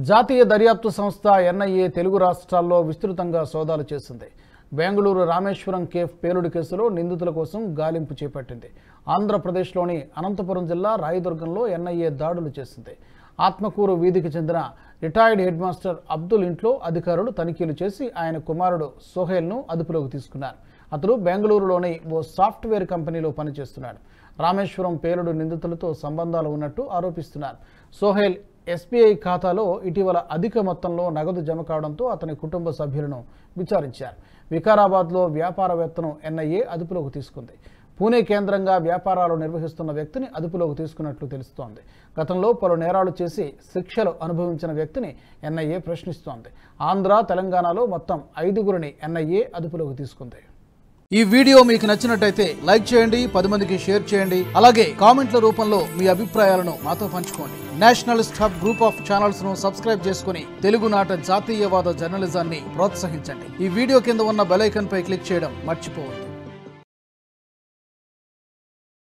జాతీయ దర్యాప్తు సంస్థ ఎన్ఐఏ తెలుగు రాష్ట్రాల్లో విస్తృతంగా సోదాలు చేసింది బెంగళూరు రామేశ్వరం కేఫ్ పేలుడు కేసులో నిందితుల కోసం గాలింపు చేపట్టింది ఆంధ్రప్రదేశ్లోని అనంతపురం జిల్లా రాయదుర్గంలో ఎన్ఐఏ దాడులు చేసింది ఆత్మకూరు వీధికి చెందిన రిటైర్డ్ హెడ్ మాస్టర్ అబ్దుల్ ఇంట్లో అధికారులు తనిఖీలు చేసి ఆయన కుమారుడు సోహెల్ను అదుపులోకి తీసుకున్నారు అతడు బెంగళూరులోని ఓ సాఫ్ట్వేర్ కంపెనీలో పనిచేస్తున్నాడు రామేశ్వరం పేలుడు నిందితులతో సంబంధాలు ఉన్నట్టు ఆరోపిస్తున్నారు సోహెల్ ఎస్బీఐ ఖాతాలో ఇటీవల అధిక మొత్తంలో నగదు జమ కావడంతో అతని కుటుంబ సభ్యులను విచారించారు వికారాబాద్లో వ్యాపారవేత్తను ఎన్ఐఏ అదుపులోకి తీసుకుంది పూణే కేంద్రంగా వ్యాపారాలు నిర్వహిస్తున్న వ్యక్తిని అదుపులోకి తీసుకున్నట్లు తెలుస్తోంది గతంలో పలు నేరాలు చేసి శిక్షలు అనుభవించిన వ్యక్తిని ఎన్ఐఏ ప్రశ్నిస్తోంది ఆంధ్ర తెలంగాణలో మొత్తం ఐదుగురిని ఎన్ఐఏ అదుపులోకి తీసుకుంది ఈ వీడియో మీకు నచ్చినట్టయితే లైక్ చేయండి పది మందికి షేర్ చేయండి అలాగే కామెంట్ల రూపంలో మీ అభిప్రాయాలను మాతో పంచుకోండి nationalist hub group of channels ను సబ్స్క్రైబ్ చేసుకుని తెలుగునాట జాతీయవాద జర్నలిజాన్ని ప్రోత్సహించండి ఈ వీడియో కింద ఉన్న బెల్ ఐకాన్ పై క్లిక్ చేయడం మర్చిపోవద్దు